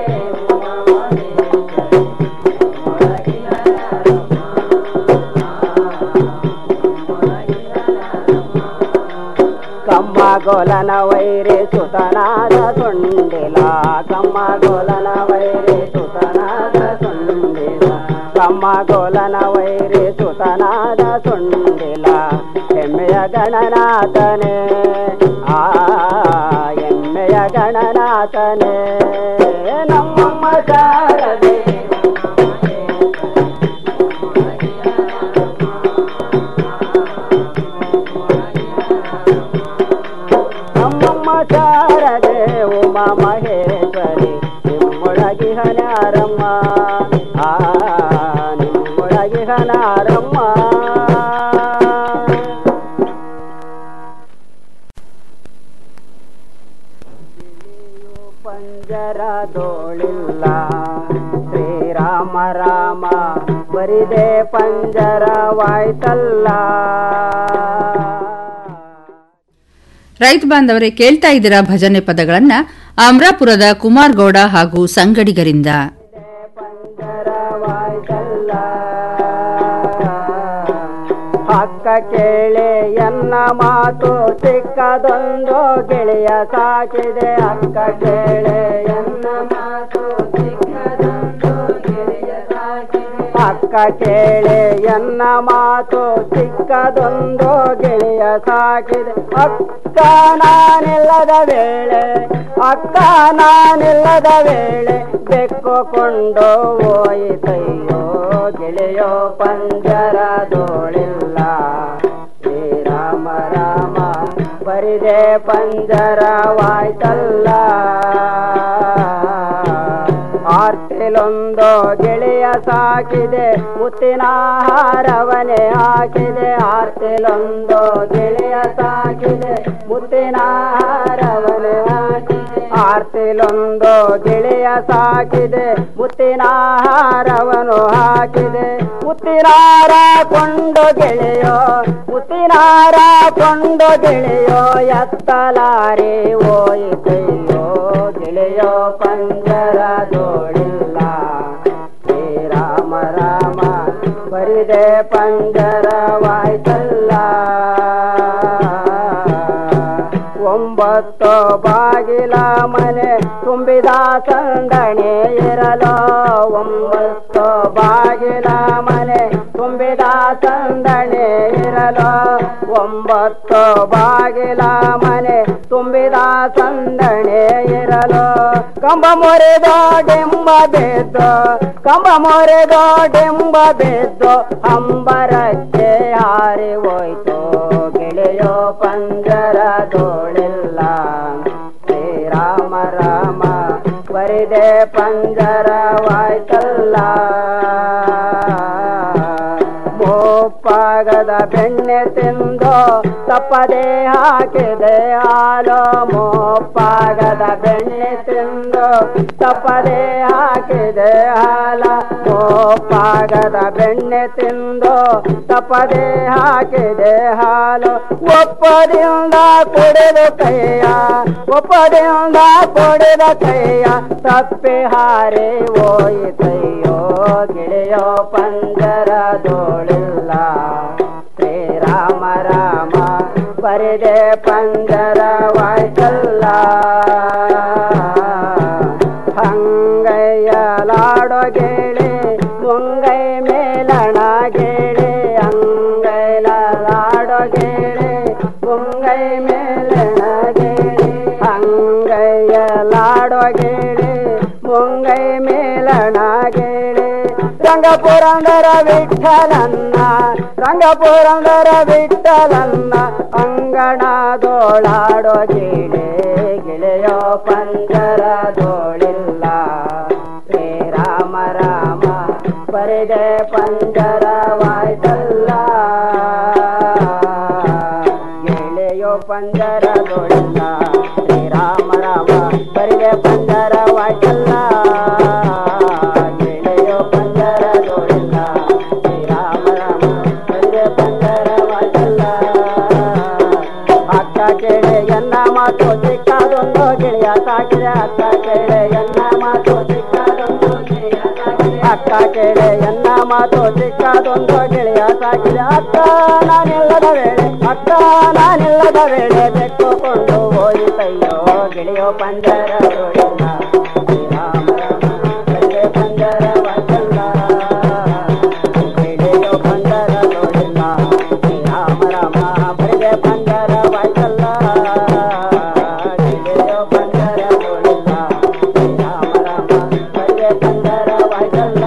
ಕಮ್ಮ ಗೋಲನ ವೈರಿ ಸುತನಾದ ಸುಂಡಿಲ ಕಮ್ಮ ಗೋಲನ ವೈರಿ ಸುತನಾದ ಸುಂಡಿಲ ಕಮ್ಮ ಗೋಲನ ವೈರಿ ಸುತನಾದ ಸುಂಡಿಲ ಹೆಮ್ಮೆಯ ಗಣನಾಥನೇ ಆ ಹೆಮ್ಮೆಯ ಗಣನಾಥನೇ ನಮ್ಮಮ್ಮ ಶಾರದೆ ನಮ್ಮಮ್ಮ ಶಾರದೆ ಉಮಾ ಮಹೇಶ್ವರಿ ನಿಮ್ಮೊಳಗಿ ಹನಾರಮ್ಮ ಆ ನಿಮ್ಮೊಳಗಿ ಹನಾರಮ್ಮ ಪಂಜರದೋಳಿಲ್ಲ ಶ್ರೀರಾಮ ರಾಮ ಬರಿದೆ ಪಂಜರವಾಯ್ತಲ್ಲ ರೈತ ಬಾಂಧವರೇ ಕೇಳ್ತಾ ಇದ್ದೀರಾ ಭಜನೆ ಪದಗಳನ್ನ ಅಮರಾಪುರದ ಕುಮಾರ್ ಗೌಡ ಹಾಗೂ ಸಂಗಡಿಗರಿಂದ ಹಕ್ಕ ಕೇಳಿ ಎನ್ನ ಮಾತು ಚಿಕ್ಕದೊಂದು ಗೆಳೆಯ ಸಾಕಿದೆ ಅಕ್ಕ ಕೇಳಿ ಎನ್ನ ಮಾತು ಚಿಕ್ಕದೊಂದು ಗೆಳೆಯ ಸಾಕಿದೆ ಅಕ್ಕ ಕೇಳಿ ಎನ್ನ ಮಾತು ಚಿಕ್ಕದೊಂದು ಗೆಳೆಯ ಸಾಕಿದೆ ಅಕ್ಕ ನಾನಿಲ್ಲದ ವೇಳೆ ಅಕ್ಕ ನಾನಿಲ್ಲದ ವೇಳೆ ಬೆಕ್ಕುಕೊಂಡು ಹೋಯಿತಯ್ಯೋ ಗೆಳೆಯೋ ಪಂಜರದೋಳಿಲ್ಲ ಶ್ರೀರಾಮ ರಾಮ ಬರಿದೆ ಪಂಜರವಾಯ್ತಲ್ಲ ಆರ್ತಿಲೊಂದು ಗೆಳೆಯ ಸಾಕಿದೆ ಮುತ್ತಿನ ಹಾರವನೆ ಹಾಕಿದೆ ಆರ್ತಿಲೊಂದು ಗೆಳೆಯ ಸಾಕಿದೆ ಮುತ್ತಿನ ಹಾರವನೆ ಹಾಕಿದೆ ಆರ್ತಿಲೊಂದು ಗೆಳೆಯ ಸಾಕಿದೆ ಮುತ್ತಿನ ಹಾರವನು ಹಾಕಿದೆ ಮುತ್ತಿನಾರ ಕೊಂಡು ಗೆಳೆಯೋ ಮುತ್ತಿನಾರ ಕೊಂಡು ಗೆಳೆಯೋ ಎತ್ತಲಾರೆ ಓಯಿತಯ್ಯೋ ಗೆಳೆಯೋ ಪಂಜರದೋಳಿಲ್ಲ ಶ್ರೀರಾಮ ರಾಮ ಬರಿದೆ ಪಂಜರವಾಯ್ತಲ್ಲ ಒಂಬತ್ತು ಬಾಗಿಲ ಮನೆ ತುಂಬಿದ ಸಂದಣೆ ಇರಲು ಒಂಬತ್ತು ಬಾಗಿಲ ಮನೆ ತುಂಬಿದ ಸಂದಣೆ ಇರಲು ಒಂಬತ್ತು ಬಾಗಿಲ ಮನೆ ತುಂಬಿದ ಸಂದಣೆ ಇರಲು ಕಂಬ ಮೊರೆದೋ ಡೆಂಬ ಬೆದ್ದು ಕಂಬ ಮೊರೆದೋ ಡೆಂಬ ಬೆದ್ದು ಅಂಬರಕ್ಕೆ ಹಾರಿ ಹೋಯ್ತು ಗೆಳೆಯೋ ಪಂಜರದೋಳಿಲ್ಲ ಶ್ರೀರಾಮ ರಾಮ ಬರಿದೆ ಪಂಜರವಾಯ್ತಲ್ಲ ಮೋಪಾಗದ ಬೆಣ್ಣೆ ತಿಂದು ತಪ್ಪದೆ ಹಾಕಿದೆ ಹಾಲು ಮೋಪಾಗದ ಬೆಣ್ಣೆ ತಿಂದು ತಪ್ಪದೆ ಹಾಕಿದೆ ಹಾಲ ಮೋಪಾಗದ ಬೆಣ್ಣೆ ತಿಂದು ತಪ್ಪದೆ ಹಾಕಿದೆ ಹಾಲು ಒಪ್ಪದಿಂದ ಕುಡಿದು ಕೈಯ ಒಪ್ಪದಿಂದ ಕುಡಿದ ಕೈಯ ತಪ್ಪಿ ಹಾರಿ ಹೋಯಿತಯ್ಯೋ ಗೆಳೆಯೋ ಪಂಜರದೋಳಿಲ್ಲ ಶ್ರೀರಾಮ ರಾಮ ಬರಿದೆ ಪಂಜರವಾಯ್ತಲ್ಲ ಹಂಗಯ್ಯಲಾಡೋ ಗೆಳೆ ಮುಂಗೈ ಮೇಲಣ ಗೆಳೆ ಅಂಗೈಲಾಡೋ ಗೆಳೆ ಮುಂಗೈ ಮೇಲಣ ಗೆಳೆ ಹಂಗಯ್ಯಲಾಡೋ ಗೆಳೆ ಮುಂಗೈ ಮೇಲಣ ಗೆಳೆ ರಂಗಪುರಂದರ ವಿಠಲನ್ನ ರಂಗಪುರಂದರ ವಿಠಲನ್ನ ಅಂಗಣದೋಳಾಡೋ ಗೆಳೆ ಗೆಳೆಯೋ ಪಂಜರದೋಳಿಲ್ಲ ಶ್ರೀರಾಮ ರಾಮ ಬರಿದೆ ಪಂಜರವಾಯ್ತಲ್ಲ ಗೆಳೆಯೋ ಪಂಜರದೋಳಿಲ್ಲ ಶ್ರೀರಾಮ ರಾಮ ಬರಿದೆ ಪಂಜರವಾಯ್ತಲ್ಲ ಕೇಳೆ ಎನ್ನ ಮಾತು ಚಿಕ್ಕದೊಂದು ಗೆಳೆಯ ಸಾಕಿದೆ ಅತ್ತ ನಾನಿಲ್ಲದ ವೇಳೆ ಅತ್ತ ನಾನಿಲ್ಲದ ವೇಳೆ ಬೆಕ್ಕುಕೊಂಡು ಹೋಯಿತಯ್ಯೋ ಗೆಳೆಯೋ ಪಂಜರ ರಾಮ ರಾಮ ಪಂಜರ ವಚನ ಗೆಳೆಯೋ ಪಂಜರ ನೋಡಿಲ್ಲ ರಾಮ ರಾಮ ಬಳಿಗೆ ಪಂಜರ ವಾಯ್ಸಲ್ಲ ಗೆಳೆಯೋ ಪಂಜರ ನೋಡಿಲ್ಲ ರಾಮ ರಾಮ ಬಳಿಗೆ ಪಂಜರ ವಾಯ್ಸಲ್ಲ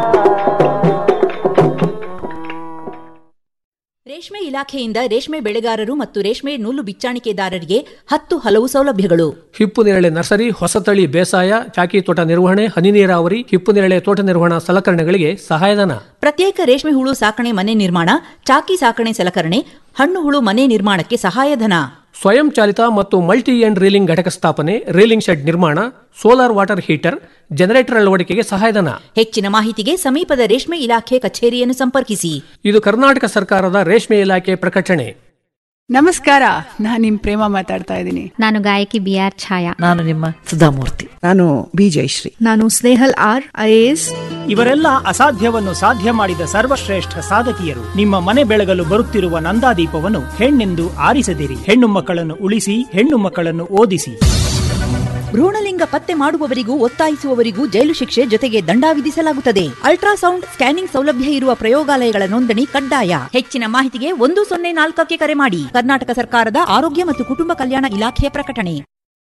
ರೇಷ್ಮೆ ಇಲಾಖೆಯಿಂದ ರೇಷ್ಮೆ ಬೆಳೆಗಾರರು ಮತ್ತು ರೇಷ್ಮೆ ನೂಲು ಬಿಚ್ಚಾಣಿಕೆದಾರರಿಗೆ ಹತ್ತು ಹಲವು ಸೌಲಭ್ಯಗಳು ಹಿಪ್ಪು ನೇರಳೆ ನರ್ಸರಿ ಹೊಸತಳಿ ಬೇಸಾಯ ಚಾಕಿ ತೋಟ ನಿರ್ವಹಣೆ ಹನಿ ನೀರಾವರಿ ಹಿಪ್ಪು ನೇರಳೆ ತೋಟ ನಿರ್ವಹಣಾ ಸಲಕರಣೆಗಳಿಗೆ ಸಹಾಯಧನ ಪ್ರತ್ಯೇಕ ರೇಷ್ಮೆ ಹುಳು ಸಾಕಣೆ ಮನೆ ನಿರ್ಮಾಣ ಚಾಕಿ ಸಾಕಣೆ ಸಲಕರಣೆ ಹಣ್ಣು ಹುಳು ಮನೆ ನಿರ್ಮಾಣಕ್ಕೆ ಸಹಾಯಧನ ಸ್ವಯಂ ಚಾಲಿತ ಮತ್ತು ಮಲ್ಟಿ ಎಂಡ್ ರೀಲಿಂಗ್ ಘಟಕ ಸ್ಥಾಪನೆ ರೀಲಿಂಗ್ ಶೆಡ್ ನಿರ್ಮಾಣ ಸೋಲಾರ್ ವಾಟರ್ ಹೀಟರ್ ಜನರೇಟರ್ ಅಳವಡಿಕೆಗೆ ಸಹಾಯಧನ ಹೆಚ್ಚಿನ ಮಾಹಿತಿಗೆ ಸಮೀಪದ ರೇಷ್ಮೆ ಇಲಾಖೆ ಕಚೇರಿಯನ್ನು ಸಂಪರ್ಕಿಸಿ ಇದು ಕರ್ನಾಟಕ ಸರ್ಕಾರದ ರೇಷ್ಮೆ ಇಲಾಖೆ ಪ್ರಕಟಣೆ ನಮಸ್ಕಾರ ನಾನು ನಿಮ್ ಪ್ರೇಮ ಮಾತಾಡ್ತಾ ಇದ್ದೀನಿ ನಾನು ಗಾಯಕಿ ಬಿ ಆರ್ ಛಾಯಾ ನಾನು ನಿಮ್ಮ ಸುಧಾಮೂರ್ತಿ ನಾನು ಬಿ ಜಯಶ್ರೀ ನಾನು ಸ್ನೇಹಲ್ ಆರ್ ಐಎಎಸ್ ಇವರೆಲ್ಲ ಅಸಾಧ್ಯವನ್ನು ಸಾಧ್ಯ ಮಾಡಿದ ಸರ್ವಶ್ರೇಷ್ಠ ಸಾಧಕಿಯರು ನಿಮ್ಮ ಮನೆ ಬೆಳಗಲು ಬರುತ್ತಿರುವ ನಂದಾದೀಪವನ್ನು ಹೆಣ್ಣೆಂದು ಆರಿಸದಿರಿ ಹೆಣ್ಣು ಮಕ್ಕಳನ್ನು ಉಳಿಸಿ ಹೆಣ್ಣು ಮಕ್ಕಳನ್ನು ಓದಿಸಿ ಭ್ರೂಣಲಿಂಗ ಪತ್ತೆ ಮಾಡುವವರಿಗೂ ಒತ್ತಾಯಿಸುವವರಿಗೂ ಜೈಲು ಶಿಕ್ಷೆ ಜೊತೆಗೆ ದಂಡ ವಿಧಿಸಲಾಗುತ್ತದೆ ಅಲ್ಟ್ರಾಸೌಂಡ್ ಸ್ಕ್ಯಾನಿಂಗ್ ಸೌಲಭ್ಯ ಇರುವ ಪ್ರಯೋಗಾಲಯಗಳ ನೋಂದಣಿ ಕಡ್ಡಾಯ ಹೆಚ್ಚಿನ ಮಾಹಿತಿಗೆ ಒಂದು ಸೊನ್ನೆ ನಾಲ್ಕಕ್ಕೆ ಕರೆ ಮಾಡಿ ಕರ್ನಾಟಕ ಸರ್ಕಾರದ ಆರೋಗ್ಯ ಮತ್ತು ಕುಟುಂಬ ಕಲ್ಯಾಣ ಇಲಾಖೆಯ ಪ್ರಕಟಣೆ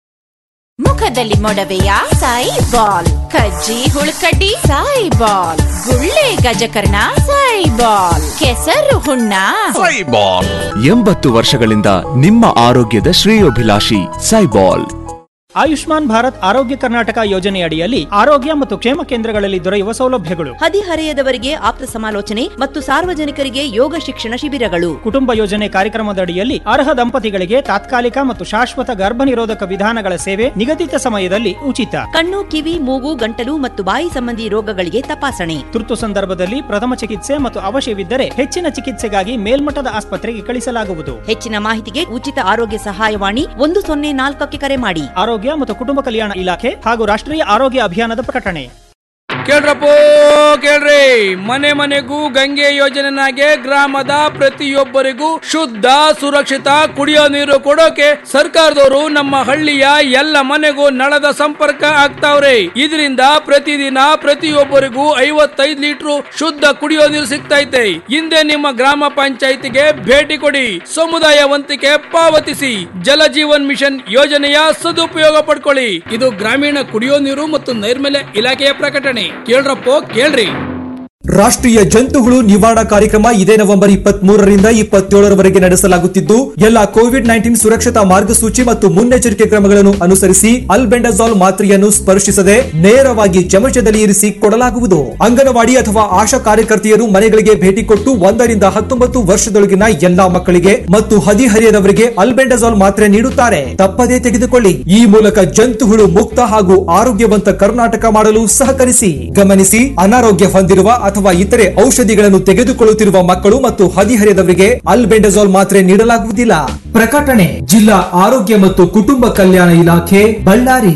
ಮುಖದಲ್ಲಿ ಮೊಡವೆಯ ಸಾಯಿ ಬಾಲ್ ಕಜ್ಜಿ ಹುಳುಕಡ್ಡಿ ಸಾಯಿ ಬಾಲ್ ಗುಳ್ಳೆ ಗಜಕರ್ಣ ಸಾಯಿ ಬಾಲ್ ಕೆಸರು ಹುಣ್ಣ ಸೈಬಾಲ್ ಎಂಬತ್ತು ವರ್ಷಗಳಿಂದ ನಿಮ್ಮ ಆರೋಗ್ಯದ ಶ್ರೇಯೋಭಿಲಾಷಿ ಸೈಬಾಲ್ ಆಯುಷ್ಮಾನ್ ಭಾರತ್ ಆರೋಗ್ಯ ಕರ್ನಾಟಕ ಯೋಜನೆಯಡಿಯಲ್ಲಿ ಆರೋಗ್ಯ ಮತ್ತು ಕ್ಷೇಮ ಕೇಂದ್ರಗಳಲ್ಲಿ ದೊರೆಯುವ ಸೌಲಭ್ಯಗಳು ಹದಿಹರೆಯದವರಿಗೆ ಆಪ್ತ ಸಮಾಲೋಚನೆ ಮತ್ತು ಸಾರ್ವಜನಿಕರಿಗೆ ಯೋಗ ಶಿಕ್ಷಣ ಶಿಬಿರಗಳು ಕುಟುಂಬ ಯೋಜನೆ ಕಾರ್ಯಕ್ರಮದಡಿಯಲ್ಲಿ ಅರ್ಹ ದಂಪತಿಗಳಿಗೆ ತಾತ್ಕಾಲಿಕ ಮತ್ತು ಶಾಶ್ವತ ಗರ್ಭ ನಿರೋಧಕ ವಿಧಾನಗಳ ಸೇವೆ ನಿಗದಿತ ಸಮಯದಲ್ಲಿ ಉಚಿತ ಕಣ್ಣು ಕಿವಿ ಮೂಗು ಗಂಟಲು ಮತ್ತು ಬಾಯಿ ಸಂಬಂಧಿ ರೋಗಗಳಿಗೆ ತಪಾಸಣೆ ತುರ್ತು ಸಂದರ್ಭದಲ್ಲಿ ಪ್ರಥಮ ಚಿಕಿತ್ಸೆ ಮತ್ತು ಅವಶ್ಯವಿದ್ದರೆ ಹೆಚ್ಚಿನ ಚಿಕಿತ್ಸೆಗಾಗಿ ಮೇಲ್ಮಟ್ಟದ ಆಸ್ಪತ್ರೆಗೆ ಕಳಿಸಲಾಗುವುದು ಹೆಚ್ಚಿನ ಮಾಹಿತಿಗೆ ಉಚಿತ ಆರೋಗ್ಯ ಸಹಾಯವಾಣಿ ಒಂದು ಸೊನ್ನೆ ನಾಲ್ಕಕ್ಕೆ ಕರೆ ಮಾಡಿ ಆರೋಗ್ಯ ಮತ್ತು ಕುಟುಂಬ ಕಲ್ಯಾಣ ಇಲಾಖೆ ಹಾಗೂ ರಾಷ್ಟ್ರೀಯ ಆರೋಗ್ಯ ಅಭಿಯಾನದ ಪ್ರಕಟಣೆ ಕೇಳ್ರಪ್ಪೋ ಕೇಳ್ರಿ ಮನೆ ಮನೆಗೂ ಗಂಗೆ ಯೋಜನೆನಾಗೆ ಗ್ರಾಮದ ಪ್ರತಿಯೊಬ್ಬರಿಗೂ ಶುದ್ಧ ಸುರಕ್ಷಿತ ಕುಡಿಯೋ ನೀರು ಕೊಡೋಕೆ ಸರ್ಕಾರದವರು ನಮ್ಮ ಹಳ್ಳಿಯ ಎಲ್ಲ ಮನೆಗೂ ನಳದ ಸಂಪರ್ಕ ಆಗ್ತಾವ್ರೆ ಇದರಿಂದ ಪ್ರತಿದಿನ ಪ್ರತಿಯೊಬ್ಬರಿಗೂ ಐವತ್ತೈದು ಲೀಟರ್ ಶುದ್ಧ ಕುಡಿಯೋ ನೀರು ಸಿಗ್ತೈತೆ ಹಿಂದೆ ನಿಮ್ಮ ಗ್ರಾಮ ಪಂಚಾಯಿತಿಗೆ ಭೇಟಿ ಕೊಡಿ ಸಮುದಾಯ ವಂತಿಕೆ ಪಾವತಿಸಿ ಜಲ ಜೀವನ್ ಮಿಷನ್ ಯೋಜನೆಯ ಸದುಪಯೋಗ ಪಡ್ಕೊಳ್ಳಿ ಇದು ಗ್ರಾಮೀಣ ಕುಡಿಯೋ ನೀರು ಮತ್ತು ನೈರ್ಮಲ್ಯ ಇಲಾಖೆಯ ಪ್ರಕಟಣೆ ಕೇಳ್ರಪ್ಪೋ ಕೇಳ್ರಿ ರಾಷ್ಟ್ರೀಯ ಜಂತುಹುಳು ನಿವಾರಣಾ ಕಾರ್ಯಕ್ರಮ ಇದೇ ನವೆಂಬರ್ ಇಪ್ಪತ್ತ್ ಮೂರರಿಂದ ಇಪ್ಪತ್ತೇಳರವರೆಗೆ ನಡೆಸಲಾಗುತ್ತಿದ್ದು ಎಲ್ಲ ಕೋವಿಡ್ ನೈನ್ಟೀನ್ ಸುರಕ್ಷತಾ ಮಾರ್ಗಸೂಚಿ ಮತ್ತು ಮುನ್ನೆಚ್ಚರಿಕೆ ಕ್ರಮಗಳನ್ನು ಅನುಸರಿಸಿ ಅಲ್ಬೆಂಡಜಾಲ್ ಮಾತ್ರೆಯನ್ನು ಸ್ಪರ್ಶಿಸದೆ ನೇರವಾಗಿ ಚಮಚದಲ್ಲಿ ಇರಿಸಿ ಕೊಡಲಾಗುವುದು ಅಂಗನವಾಡಿ ಅಥವಾ ಆಶಾ ಕಾರ್ಯಕರ್ತೆಯರು ಮನೆಗಳಿಗೆ ಭೇಟಿ ಕೊಟ್ಟು ಒಂದರಿಂದ ಹತ್ತೊಂಬತ್ತು ವರ್ಷದೊಳಗಿನ ಎಲ್ಲಾ ಮಕ್ಕಳಿಗೆ ಮತ್ತು ಹದಿಹರಿಯದವರಿಗೆ ಅಲ್ಬೆಂಡಜಾಲ್ ಮಾತ್ರೆ ನೀಡುತ್ತಾರೆ ತಪ್ಪದೇ ತೆಗೆದುಕೊಳ್ಳಿ ಈ ಮೂಲಕ ಜಂತುಹುಳು ಮುಕ್ತ ಹಾಗೂ ಆರೋಗ್ಯವಂತ ಕರ್ನಾಟಕ ಮಾಡಲು ಸಹಕರಿಸಿ ಗಮನಿಸಿ ಅನಾರೋಗ್ಯ ಹೊಂದಿರುವ ಅಥವಾ ಇತರೆ ಔಷಧಿಗಳನ್ನು ತೆಗೆದುಕೊಳ್ಳುತ್ತಿರುವ ಮಕ್ಕಳು ಮತ್ತು ಹದಿಹರೆಯದವರಿಗೆ ಅಲ್ಬೆಂಡಜಾಲ್ ಮಾತ್ರೆ ನೀಡಲಾಗುವುದಿಲ್ಲ ಪ್ರಕಟಣೆ ಜಿಲ್ಲಾ ಆರೋಗ್ಯ ಮತ್ತು ಕುಟುಂಬ ಕಲ್ಯಾಣ ಇಲಾಖೆ ಬಳ್ಳಾರಿ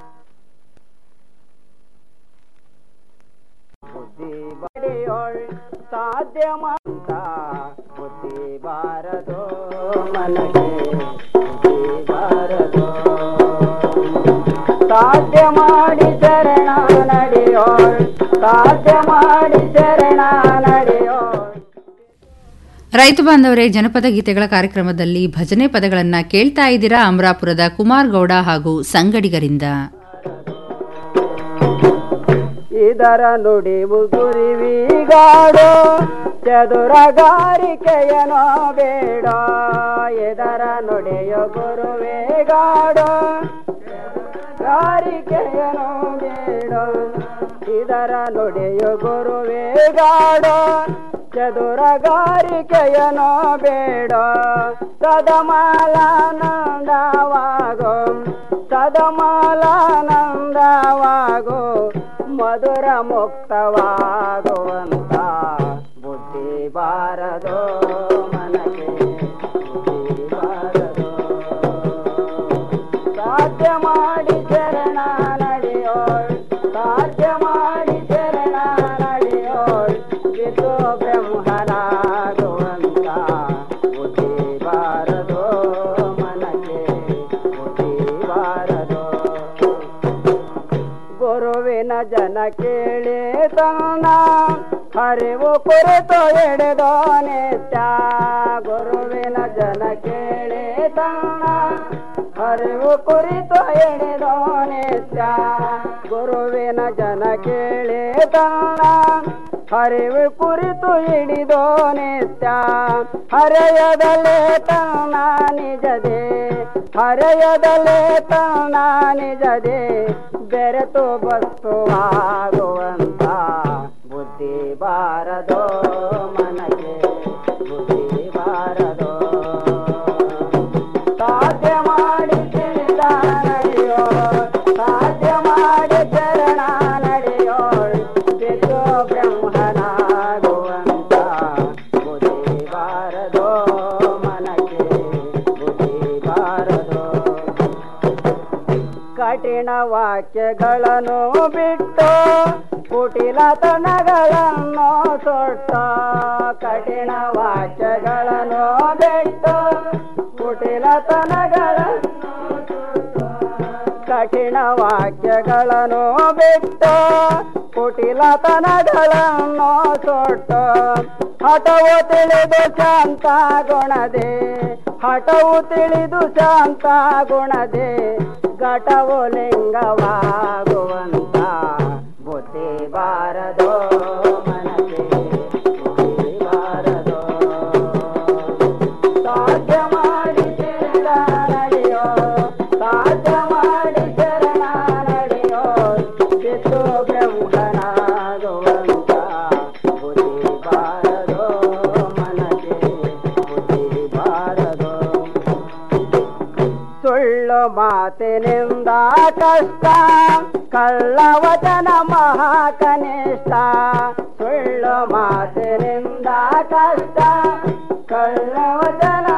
ಸಾಧ್ಯ ಮಾತ ಬುದ್ಧಿ ಬಾರದು ಮನಗೆ ಬುದ್ಧಿ ಬಾರದು ಸಾಧ್ಯ ಮಾಡಿ ಶರಣ ನಡೆಯೋಳ್ ಸಾಧ್ಯ ಮಾಡಿ ಶರಣ ನಡೆಯೋಳ್ ರೈತ ಬಾಂಧವರೇ ಜನಪದ ಗೀತೆಗಳ ಕಾರ್ಯಕ್ರಮದಲ್ಲಿ ಭಜನೆ ಪದಗಳನ್ನ ಕೇಳ್ತಾ ಇದ್ದೀರಾ ಅಮರಾಪುರದ ಕುಮಾರ್ ಗೌಡ ಹಾಗೂ ಸಂಗಡಿಗರಿಂದ ಇದರ ನುಡಿವು ಗುರಿವಿಗಾಡೋ ಚದುರಗಾರಿಕೆಯನೋ ಬೇಡ ಇದರ ನುಡಿಯೋ ಗುರುವೇಗಾಡೋ ಗಾರಿಕೆಯನೋ ಬೇಡ ಇದರ ನುಡಿಯೋ ಗುರುವೇಗಾಡೋ ಚದುರಗಾರಿಕೆಯನೋ ಬೇಡ ಸದಮಾಲಾನಂದವಾಗೋ ಸದಮಾಲಾನಂದವಾಗೋ ಮಧುರ ಮುಕ್ತವಾಗುವಂತ ಬುದ್ಧಿ ಬಾರದೋ ಮನಗೆ ಬುದ್ಧಿ ಬಾರದೋ ಸಾಧ್ಯ ಮಾಡಿ ಶರಣ ನಡೆಯೋಳ್ ಸಾಧ್ಯ ಮಾಡಿ ಶರಣ ನಡೆಯೋಳ್ ಜನ ಕೇಳಿ ತನ್ನ ಹರಿವು ಕುರಿತು ಹಿಡಿದೋ ನಿತ್ಯ ಗುರುವಿನ ಜನ ಕೇಳಿ ತನ್ನ ಹರಿವು ಕುರಿತು ಹಿಡಿದೋ ನಿತ್ಯ ಗುರುವಿನ ಜನ ಕೇಳಿ ತನ್ನ ಹರಿವು ಕುರಿತು ಹಿಡಿದೋ ನಿತ್ಯ ಹರೆಯದಲೇ ತನ್ನ ನಿಜದೇ ಹರೆಯದಲೇ ತನ್ನ ನಿಜದೇ ಬೆರೆತು ವಸ್ತುವಾಗುವಂತ ಬುದ್ಧಿ ಬಾರದೋ ಮನಗೆ ಬುದ್ಧಿ ಬಾರದೋ ಸಾಧ್ಯ ಮಾಡಿ ತಿಳಿದ ನಡೆಯೋ ಸಾಧ್ಯ ಮಾಡಿ ಚರಣ ನಡೆಯೋ ಬಿದ್ದು ಬ್ರಹ್ಮನಾಗುವಂತ ಬುದ್ಧಿ ಬಾರದೋ ಮನಗೆ ಬುದ್ಧಿ ಬಾರದೋ ಕಠಿಣ ವಾಕ್ಯಗಳನ್ನು ಬಿಟ್ಟು ಕುಟಿಲತನಗಳನ್ನು ಸುಟ್ಟ ಕಠಿಣ ವಾಕ್ಯಗಳನ್ನು ಬಿಟ್ಟು ಕುಟಿಲತನಗಳನ್ನು ಕಠಿಣ ವಾಕ್ಯಗಳನ್ನು ಬಿಟ್ಟು ಕುಟಿಲತನಗಳನ್ನು ಸುಟ್ಟು ಹಠವು ತಿಳಿದು ಶಾಂತ ಗುಣದೆ ಹಠವು ತಿಳಿದು ಶಾಂತ ಗುಣದೆ ಘಟವು ಲಿಂಗವಾಗುವಂತ ಬುದ್ಧಿ ಬಾರದೋ ಮನಗೆ ಬುದ್ಧಿ ಬಾರದೋ ಸಾಧ್ಯ ಮಾಡಿ ಚರಣ ನಡೆಯೋ ಸಾಧ್ಯ ಮಾಡಿ ಚರಣ ನಡೆಯೋ ಬಿದ್ದು ಬ್ರಹ್ಮನಾಗುವಂತ ಬುದ್ಧಿ ಬಾರದೋ ಮನಗೆ ಬುದ್ಧಿ ಬಾರದೋ ಸುಳ್ಳು ಮಾತಿನಿಂದ ಕಷ್ಟ ಕಳ್ಳ ವಚನ ಮಹಾ ಕನಿಷ್ಠ ಸುಳ್ಳು ಮಾತಿನಿಂದ ಕಷ್ಟ ಕಳ್ಳ ವಚನ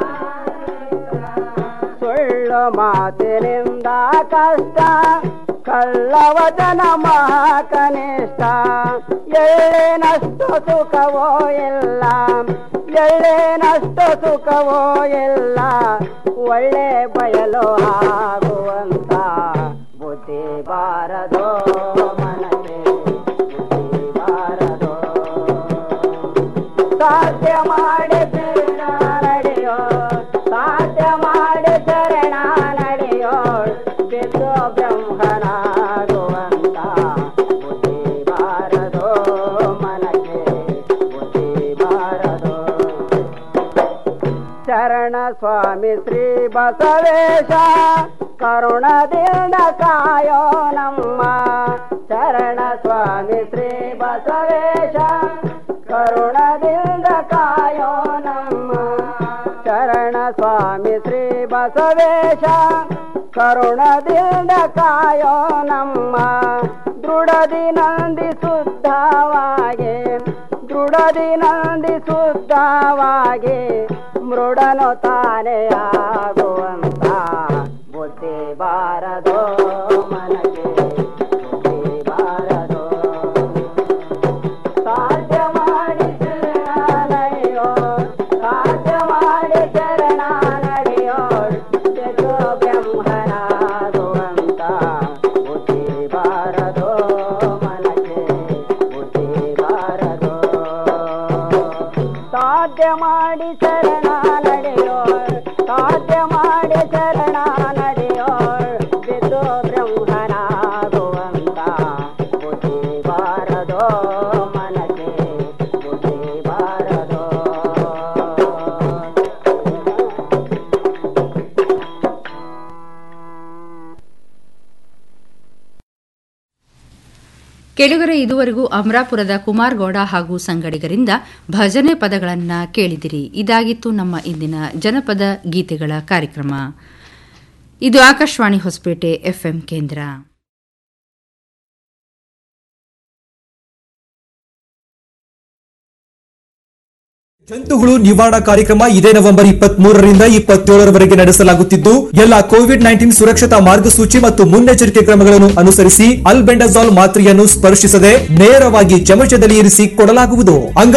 ಸುಳ್ಳು ಮಾತಿನಿಂದ ಕಷ್ಟ ಕಳ್ಳ ವಚನ ಮಹಾ ಕನಿಷ್ಠ ಎಳ್ಳಿನಷ್ಟು ಸುಖವೋ ಇಲ್ಲ ಎಳ್ಳಿನಷ್ಟು ಸುಖವೋ ಇಲ್ಲ ಒಳ್ಳೆ ಬಯಲು ಆಗುವಂತ ಬುದ್ಧಿ ಬಾರದೋ ಮನಗೆ ಬುದ್ಧಿ ಬಾರದೋ ಸಾಧ್ಯ ಮಾಡಿ ಚರಣ ನಡೆಯೋ ಸಾಧ್ಯ ಮಾಡಿ ಚರಣ ನಡೆಯೋ ಬಿದ್ದು ಬ್ರಹ್ಮನಾಗುವಂತ ಬುದ್ಧಿ ಬಾರದೋ ಮನಗೆ ಬುದ್ಧಿ ಬಾರದೋ ಶರಣ ಸ್ವಾಮಿ ಶ್ರೀ ಬಸವೇಶ ಕರುಣದಿಂದ ಕಾಯೋ ನಮ್ಮ ಶರಣ ಸ್ವಾಮಿ ಶ್ರೀ ಬಸವೇಶ ಕರುಣದಿಂದ ಕಾಯೋ ನಮ್ಮ ಶರಣ ಸ್ವಾಮಿ ಶ್ರೀ ಬಸವೇಶ ಕರುಣದಿಂದ ಕಾಯೋ ನಮ್ಮ ದೃಢದಿ ನಂದಿ ಶುದ್ಧವಾಗಿ ದೃಢದಿ ನಂದಿ ಶುದ್ಧವಾಗಿ ಮೃಡನು ತಾನೇ ಆಗುವಂತ ಬುದ್ಧಿ ಬಾರದೋ ಮನಗೆ ಬುದ್ಧಿ ಬಾರದೋ ಸಾಧ್ಯ ಮಾಡಿ ಚರಣ ನಡೆಯೋ ಸಾಧ್ಯ ಮಾಡಿ ಚರಣ ನಡೆಯೋ ಜಗೋ ಬ್ರಹ್ಮನಾಗುವಂತ ಬುದ್ಧಿ ಬಾರದೋ ಮನಗೆ ಬುದ್ಧಿ ಬಾರದೋ ಸಾಧ್ಯ ಮಾಡಿ ಚರಣ ನಡೆಯೋ ಸಾಧ್ಯ ಮಾಡಿ ಚರಣ ನಡೆಯೋ ಬಿದ್ದು ಬ್ರಹ್ಮನಾಗುವಂತ ಬುದ್ಧಿ ಬಾರದೋ ಮನಗೆ ಬುದ್ಧಿ ಬಾರದೋ ಕೆಳಗರೆ ಇದುವರೆಗೂ ಅಮರಾಪುರದ ಕುಮಾರ್ ಗೌಡ ಹಾಗೂ ಸಂಗಡಿಗರಿಂದ ಭಜನೆ ಪದಗಳನ್ನ ಕೇಳಿದಿರಿ ಇದಾಗಿತ್ತು ನಮ್ಮ ಇಂದಿನ ಜನಪದ ಗೀತೆಗಳ ಕಾರ್ಯಕ್ರಮ ಇದು ಆಕಾಶವಾಣಿ ಹೊಸಪೇಟೆ ಎಫ್ಎಂ ಕೇಂದ್ರ ಜಂತುಹುಳು ನಿವಾರಣಾ ಕಾರ್ಯಕ್ರಮ ಇದೇ ನವೆಂಬರ್ ಇಪ್ಪತ್ತ್ ಮೂರರಿಂದ ಇಪ್ಪತ್ತೇಳರವರೆಗೆ ನಡೆಸಲಾಗುತ್ತಿದ್ದು ಎಲ್ಲ ಕೋವಿಡ್ ನೈನ್ಟೀನ್ ಸುರಕ್ಷತಾ ಮಾರ್ಗಸೂಚಿ ಮತ್ತು ಮುನ್ನೆಚ್ಚರಿಕೆ ಕ್ರಮಗಳನ್ನು ಅನುಸರಿಸಿ ಅಲ್ಬೆಂಡಜಾಲ್ ಮಾತ್ರೆಯನ್ನು ಸ್ಪರ್ಶಿಸದೆ ನೇರವಾಗಿ ಚಮಚದಲ್ಲಿ ಇರಿಸಿ ಕೊಡಲಾಗುವುದು ಅಂಗ